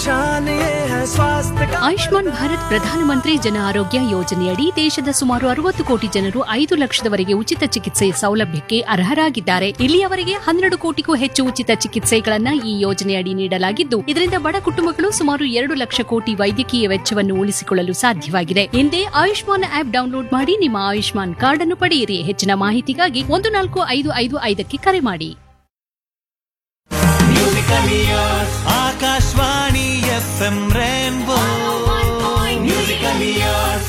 ಆಯುಷ್ಮಾನ್ ಭಾರತ್ ಪ್ರಧಾನಮಂತ್ರಿ ಜನ ಆರೋಗ್ಯ ಯೋಜನೆಯಡಿ ದೇಶದ ಸುಮಾರು ಅರವತ್ತು ಕೋಟಿ ಜನರು ಐದು ಲಕ್ಷದವರೆಗೆ ಉಚಿತ ಚಿಕಿತ್ಸೆ ಸೌಲಭ್ಯಕ್ಕೆ ಅರ್ಹರಾಗಿದ್ದಾರೆ ಇಲ್ಲಿಯವರೆಗೆ ಹನ್ನೆರಡು ಕೋಟಿಗೂ ಹೆಚ್ಚು ಉಚಿತ ಚಿಕಿತ್ಸೆಗಳನ್ನ ಈ ಯೋಜನೆಯಡಿ ನೀಡಲಾಗಿದ್ದು ಇದರಿಂದ ಬಡ ಕುಟುಂಬಗಳು ಸುಮಾರು ಎರಡು ಲಕ್ಷ ಕೋಟಿ ವೈದ್ಯಕೀಯ ವೆಚ್ಚವನ್ನು ಉಳಿಸಿಕೊಳ್ಳಲು ಸಾಧ್ಯವಾಗಿದೆ ಹಿಂದೆ ಆಯುಷ್ಮಾನ್ ಆಪ್ ಡೌನ್ಲೋಡ್ ಮಾಡಿ ನಿಮ್ಮ ಆಯುಷ್ಮಾನ್ ಕಾರ್ಡ್ ಅನ್ನು ಪಡೆಯಿರಿ ಹೆಚ್ಚಿನ ಮಾಹಿತಿಗಾಗಿ ಒಂದು ನಾಲ್ಕು ಐದು ಐದು ಐದಕ್ಕೆ ಕರೆ ಮಾಡಿ Akashvani F M rainbow musical years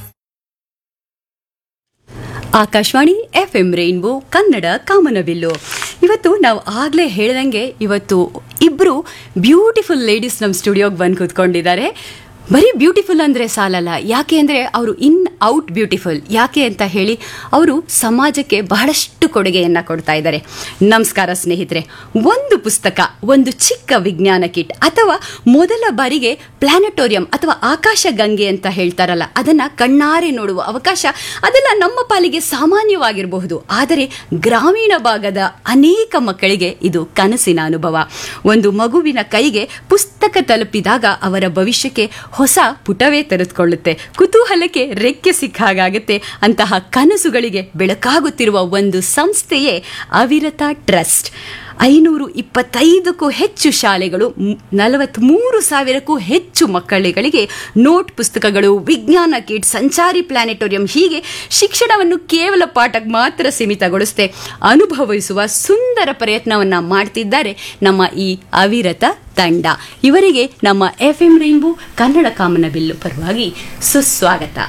Akashvani F M rainbow Kannada ಕಾಮನಬಿಲ್ಲು ಇವತ್ತು ನಾವು ಆಗಲೇ ಹೇಳ್ದಂಗೆ ಇವತ್ತು ಇಬ್ಬರು ಬ್ಯೂಟಿಫುಲ್ ಲೇಡೀಸ್ ನಮ್ಮ ಸ್ಟುಡಿಯೋಗೆ ಬಂದು ಕೂತ್ಕೊಂಡಿದ್ದಾರೆ ಬರೀ ಬ್ಯೂಟಿಫುಲ್ ಅಂದರೆ ಸಾಲಲ್ಲ ಯಾಕೆ ಅಂದರೆ ಅವರು ಇನ್ ಔಟ್ ಬ್ಯೂಟಿಫುಲ್ ಯಾಕೆ ಅಂತ ಹೇಳಿ ಅವರು ಸಮಾಜಕ್ಕೆ ಬಹಳಷ್ಟು ಕೊಡುಗೆಯನ್ನು ಕೊಡ್ತಾ ಇದ್ದಾರೆ ನಮಸ್ಕಾರ ಸ್ನೇಹಿತರೆ ಒಂದು ಪುಸ್ತಕ ಒಂದು ಚಿಕ್ಕ ವಿಜ್ಞಾನ ಕಿಟ್ ಅಥವಾ ಮೊದಲ ಬಾರಿಗೆ ಪ್ಲಾನೆಟೋರಿಯಂ ಅಥವಾ ಆಕಾಶ ಗಂಗೆ ಅಂತ ಹೇಳ್ತಾರಲ್ಲ ಅದನ್ನು ಕಣ್ಣಾರೆ ನೋಡುವ ಅವಕಾಶ ಅದೆಲ್ಲ ನಮ್ಮ ಪಾಲಿಗೆ ಸಾಮಾನ್ಯವಾಗಿರಬಹುದು ಆದರೆ ಗ್ರಾಮೀಣ ಭಾಗದ ಅನೇಕ ಮಕ್ಕಳಿಗೆ ಇದು ಕನಸಿನ ಅನುಭವ ಒಂದು ಮಗುವಿನ ಕೈಗೆ ಪುಸ್ತಕ ತಲುಪಿದಾಗ ಅವರ ಭವಿಷ್ಯಕ್ಕೆ ಹೊಸ ಪುಟವೇ ತೆರೆದುಕೊಳ್ಳುತ್ತೆ ಕುತೂಹಲಕ್ಕೆ ರೆಕ್ಕೆ ಸಿಕ್ಕ ಹಾಗಾಗುತ್ತೆ ಅಂತಹ ಕನಸುಗಳಿಗೆ ಬೆಳಕಾಗುತ್ತಿರುವ ಒಂದು ಸಂಸ್ಥೆಯೇ ಅವಿರತ ಟ್ರಸ್ಟ್ ಐನೂರು ಇಪ್ಪತ್ತೈದಕ್ಕೂ ಹೆಚ್ಚು ಶಾಲೆಗಳು ನಲವತ್ತ್ಮೂರು ಸಾವಿರಕ್ಕೂ ಹೆಚ್ಚು ಮಕ್ಕಳುಗಳಿಗೆ ನೋಟ್ ಪುಸ್ತಕಗಳು ವಿಜ್ಞಾನ ಕಿಟ್ ಸಂಚಾರಿ ಪ್ಲಾನೆಟೋರಿಯಂ ಹೀಗೆ ಶಿಕ್ಷಣವನ್ನು ಕೇವಲ ಪಾಠಕ್ಕೆ ಮಾತ್ರ ಸೀಮಿತಗೊಳಿಸದೆ ಅನುಭವಿಸುವ ಸುಂದರ ಪ್ರಯತ್ನವನ್ನ ಮಾಡ್ತಿದ್ದಾರೆ ನಮ್ಮ ಈ ಅವಿರತ ತಂಡ ಇವರಿಗೆ ನಮ್ಮ ಎಫ್ ಎಂ ರೈನ್ಬೋ ಕನ್ನಡ ಕಾಮನಬಿಲ್ಲು ಪರವಾಗಿ ಸುಸ್ವಾಗತ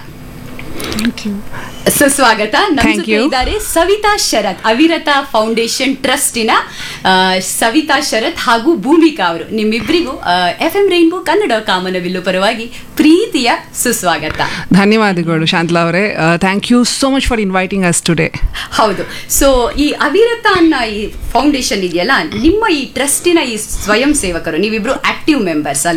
ಸುಸ್ವಾಗತ ನಮ್ಮ Thank ಜೊತೆ you. ಇದ್ದಾರೆ ಸವಿತಾ ಶರತ್ ಅವಿರತ ಫೌಂಡೇಶನ್ ಟ್ರಸ್ಟಿನ ಆ, ಸವಿತಾ ಶರತ್ ಹಾಗೂ ಭೂಮಿಕಾ ಅವರು ನಿಮ್ಮಿಬ್ಬರಿಗೂ ಎಫ್ ಎಂ ರೈನ್ಬೋ ಕನ್ನಡ ಕಾಮನಬಿಲ್ಲು ಪರವಾಗಿ ಪ್ರೀತಿಯ ಸುಸ್ವಾಗತ ಧನ್ಯವಾದಗಳು ಶಾಂತಲಾ ಅವರೇ thank you so much for inviting us today ಹೌದು ಸೊ ಈ ಅವಿರತ ಅನ್ನ ಈ ಫೌಂಡೇಶನ್ ಇದೆಯಲ್ಲ ನಿಮ್ಮ ಈ ಟ್ರಸ್ಟಿನ ಈ ಸ್ವಯಂ ಸೇವಕರು ನೀವಿಬ್ರು ಆಕ್ಟಿವ್ ಮೆಂಬರ್ಸ್